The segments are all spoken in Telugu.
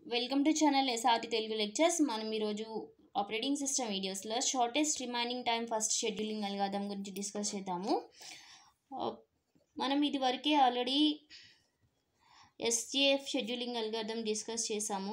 welcome to channel SRT Telugu lectures మనం ఈరోజు ఆపరేటింగ్ సిస్టమ్ వీడియోస్లో shortest remaining time first scheduling algorithm గురించి డిస్కస్ చేద్దాము ఆ, మనం ఇది వరకే already SJF scheduling algorithm discuss చేసాము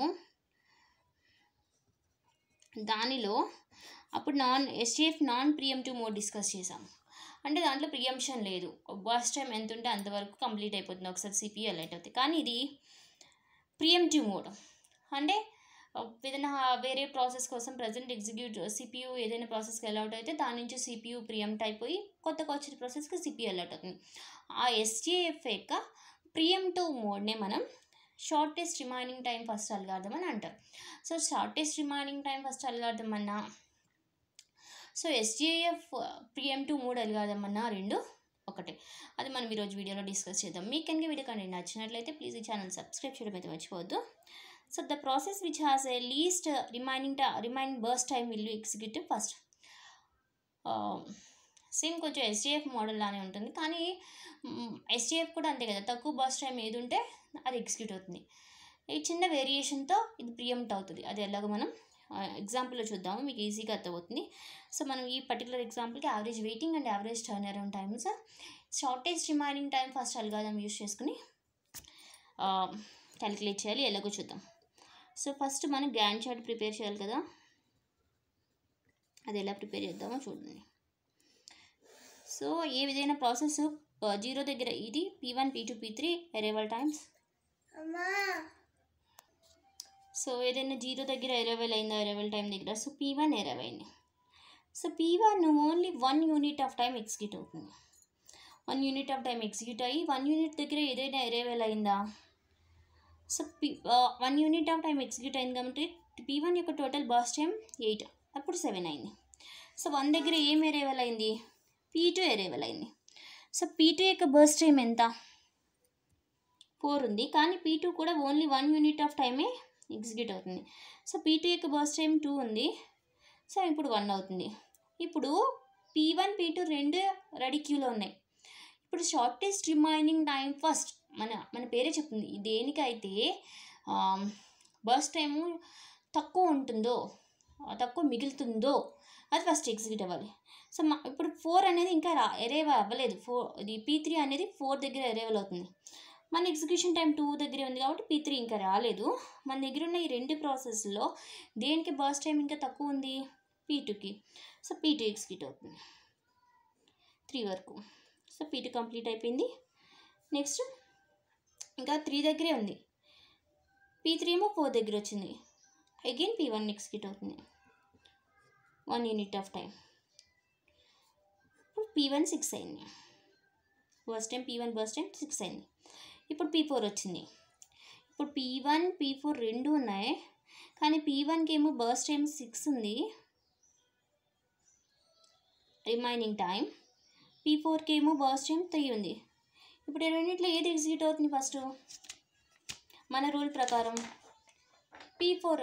దానిలో అప్పుడు non SJF non preemptive mode discuss చేసాము అంటే దాంట్లో ప్రియంషన్ లేదు బస్ టైం ఎంత ఉంటే అంతవరకు కంప్లీట్ అయిపోతుంది ఒకసారి సిపియూ అలర్ట్ అవుతుంది కానీ ఇది ప్రియంటివ్ మోడ్ అంటే ఏదైనా వేరే ప్రాసెస్ కోసం ప్రజెంట్ ఎగ్జిక్యూట్ సిపియూ ఏదైనా ప్రాసెస్కి అలౌట్ అయితే దాని నుంచి సిపియూ ప్రియంట్ అయిపోయి కొత్తగా వచ్చిన ప్రాసెస్కి సిపియూ అలర్ట్ అవుతుంది ఆ ఎస్జిఎఫ్ యొక్క ప్రియంటివ్ మోడ్నే మనం shortest remaining time first algorithm అని అంటారు so shortest remaining time first algorithm అన్నా so SJF preemptive mode algorithm అన్నా రెండు ఒకటే అది మనం ఈరోజు వీడియోలో డిస్కస్ చేద్దాం మీకు కనుక వీడియో కంటెంట్ నచ్చినట్లయితే ప్లీజ్ ఈ ఛానల్ సబ్స్క్రైబ్ చేయడం అయితే మర్చిపోవద్దు so the process which has a least remaining remaining burst time will executive first same కొంచెం ఎస్డిఎఫ్ మోడల్ లానే ఉంటుంది కానీ ఎస్డిఎఫ్ కూడా అంతే కదా తక్కువ బస్ టైం ఏది ఉంటే అది ఎగ్జిక్యూట్ అవుతుంది ఈ చిన్న వేరియేషన్తో ఇది ప్రియంట్ అవుతుంది అది ఎలాగో మనం ఎగ్జాంపుల్లో చూద్దాము మీకు ఈజీగా అర్థమవుతుంది సో మనం ఈ పర్టికులర్ ఎగ్జాంపుల్కి average waiting and average turn turnaround times shortest remaining time first algorithm use చేసుకుని క్యాలిక్యులేట్ చేయాలి ఎలాగో చూద్దాం సో ఫస్ట్ మనం గ్యాన్ చార్ట్ ప్రిపేర్ చేయాలి కదా అది ఎలా ప్రిపేర్ చేద్దామో చూడండి సో ఏ విధమైన ప్రాసెస్ జీరో దగ్గర ఇది P one P two P three arrival times so ఏదైనా జీరో దగ్గర ఎరేవల్ అయిందా ఎరేవల్ టైం దగ్గర సో పీ వన్ ఎరేవ్ అయింది so P one only one unit of time execute అవుతుంది one unit of time execute అయ్యి వన్ యూనిట్ దగ్గర ఏదైనా ఎరేవల్ అయిందా so P one unit of time execute అయింది కాబట్టి పీ వన్ యొక్క టోటల్ బస్ టైం ఎయిట్ అప్పుడు సెవెన్ అయింది సో వన్ దగ్గర ఏం ఎరేవల్ అయింది పీ టూ ఎరేవల్ అయింది సో పీ టూ యొక్క బస్ టైం ఎంత ఫోర్ ఉంది కానీ పీ టూ కూడా ఓన్లీ వన్ యూనిట్ ఆఫ్ టైమే ఎగ్జిక్యూట్ అవుతుంది సో పీ టూ యొక్క బస్ టైం టూ ఉంది సో ఇప్పుడు వన్ అవుతుంది ఇప్పుడు పీ వన్ పీ టూ రెండు రెడీ క్యూలో ఉన్నాయి ఇప్పుడు షార్టెస్ట్ రిమైనింగ్ టైం ఫస్ట్ మన మన పేరే చెప్తుంది దేనికైతే బస్ టైము తక్కువ ఉంటుందో తక్కువ మిగులుతుందో అది ఫస్ట్ ఎగ్జిక్యూట్ అవ్వాలి సో మా ఇప్పుడు ఫోర్ అనేది ఇంకా రా ఎరేవ్ అవ్వలేదు ఫోర్ ఇది పీ త్రీ అనేది ఫోర్ దగ్గర ఎరేవల్ అవుతుంది మన ఎగ్జిక్యూషన్ టైం టూ దగ్గరే ఉంది కాబట్టి పీ త్రీ ఇంకా రాలేదు మన దగ్గర ఉన్న ఈ రెండు ప్రాసెస్లో దేనికి బస్ టైం ఇంకా తక్కువ ఉంది పీ టూకి సో పీ టూ ఎగ్జిక్యూట్ అవుతుంది త్రీ వరకు సో పీ టూ కంప్లీట్ అయిపోయింది నెక్స్ట్ ఇంకా త్రీ దగ్గరే ఉంది పీ త్రీ ఏమో ఫోర్ దగ్గర వచ్చింది అగైన్ పీ వన్ ఎగ్జిక్యూట్ అవుతుంది వన్ యూనిట్ ఆఫ్ టైం ఇప్పుడు పీ వన్ సిక్స్ అయింది burst time P one burst time six అయింది ఇప్పుడు పీ ఫోర్ వచ్చింది ఇప్పుడు పీ వన్ పీ ఫోర్ రెండు ఉన్నాయి కానీ పీ వన్కి ఏమో బస్ టైం సిక్స్ ఉంది రిమైనింగ్ టైం పీ ఫోర్కి ఏమో బస్ టైం త్రీ ఉంది ఇప్పుడు ఈ రెండింటిలో ఏది ఎగ్జిక్యూట్ అవుతుంది ఫస్ట్ మన రూల్ ప్రకారం పీ ఫోర్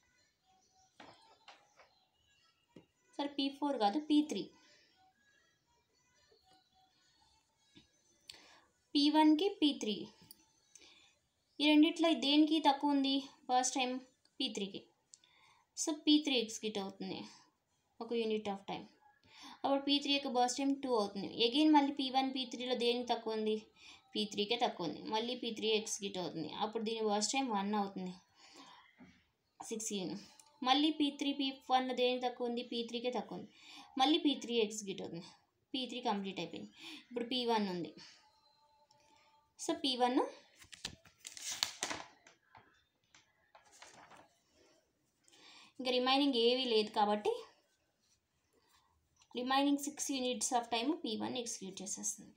సరే పీ ఫోర్ కాదు పీ త్రీ పీ వన్కి పీ త్రీ ఈ రెండిట్లో దేనికి తక్కువ ఉంది ఫస్ట్ టైం పీ త్రీకి సో పీ త్రీ ఎగ్జిక్యూట్ అవుతుంది ఒక యూనిట్ ఆఫ్ టైం అప్పుడు పీ త్రీ యొక్క బర్స్ టైం టూ అవుతుంది అగైన్ మళ్ళీ పీ వన్ పీ త్రీలో దేనికి తక్కువ ఉంది పీ త్రీకే తక్కువ ఉంది మళ్ళీ పీ త్రీ ఎగ్జిక్యూట్ అవుతుంది అప్పుడు దీని బర్స్ టైం వన్ అవుతుంది సిక్స్ యూనిట్ మళ్ళీ పీ త్రీ పీ వన్లో దేనికి తక్కువ ఉంది పీ త్రీకే తక్కువ ఉంది మళ్ళీ పీ త్రీ ఎగ్జిక్యూట్ అవుతుంది పీ త్రీ కంప్లీట్ అయిపోయింది ఇప్పుడు పీ వన్ ఉంది సో పీ వన్ ఇంకా రిమైనింగ్ ఏవీ లేదు కాబట్టి remaining six units of time P one execute చేసేస్తుంది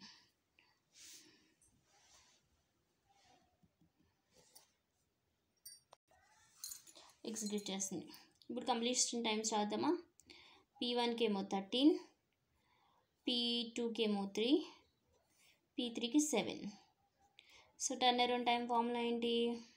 ఎగ్జిక్యూట్ చేస్తుంది ఇప్పుడు కంప్లీషన్ టైమ్స్ రాద్దామా పీ వన్కి ఏమో థర్టీన్ పీ టూకి ఏమో త్రీ పీ త్రీకి seven so turn around time formula ఏంటి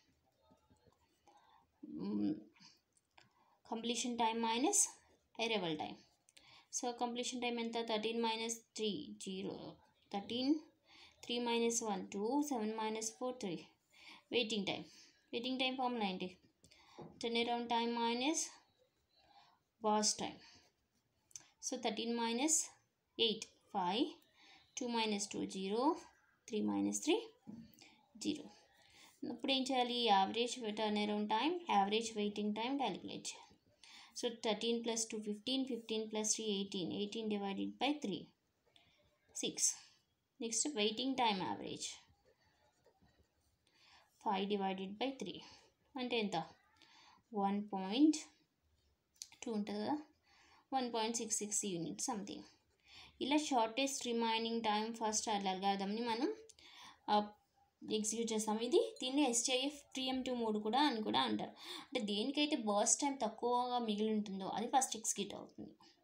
completion time minus arrival time so completion time ఎంత thirteen minus three zero thirteen three minus one two seven minus four three waiting time waiting time formula ఏంటి turn around time minus burst time so thirteen minus eight five two minus two zero three minus three zero ఇప్పుడు ఏం చేయాలి average turn around time average waiting time calculate చేయాలి so thirteen plus two fifteen fifteen plus three eighteen eighteen divided by three six next waiting time average five divided by three అంటే ఎంత వన్ పాయింట్ టూ ఉంటుంది కదా one point six six unit something ఇలా షార్టెస్ట్ రిమైనింగ్ టైం ఫస్ట్ అల్గారిథంని మనం ఎగ్జిక్యూట్ చేస్తాం ఇది దీన్ని ఎస్టీఐఎఫ్ టీఎం టూ మోడ్ కూడా అని కూడా అంటారు అంటే దేనికైతే బర్స్ట్ టైం తక్కువగా మిగిలి ఉంటుందో అది ఫస్ట్ ఎగ్జిక్యూట్ అవుతుంది